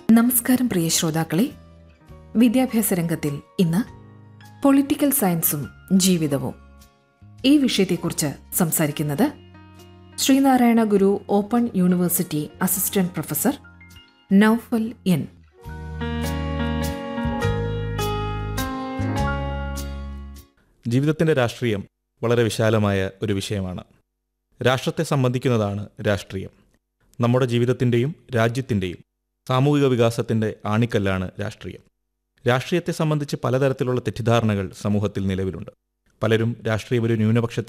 നമസ്കാരം പ്രിയ ശ്രോതാക്കളെ വിദ്യാഭ്യാസ രംഗത്തിൽ ഇന്ന് പൊളിറ്റിക്കൽ സയൻസും ജീവിതവും ഈ വിഷയത്തെക്കുറിച്ച് സംസാരിക്കുന്നത് Sreenarayana Guru open university assistant professor Noufal N ജീവിതത്തിൻ്റെ രാഷ്ട്രീയം വളരെ വിശാലമായ ഒരു വിഷയമാണ് രാഷ്ട്രത്തെ സംബന്ധിക്കുന്നതാണ് രാഷ്ട്രീയം നമ്മുടെ ജീവിതത്തിൻ്റെയും രാജ്യത്തിൻ്റെയും സാമൂഹിക വികാസത്തിൻ്റെ ആണിക്കല്ലാണ് രാഷ്ട്രീയം രാഷ്ട്രീയത്തെ സംബന്ധിച്ച് പലതരത്തിലുള്ള തെറ്റിദ്ധാരണകൾ സമൂഹത്തിൽ നിലവിലുണ്ട് പലരും രാഷ്ട്രീയം ഒരു ന്യൂനപക്ഷ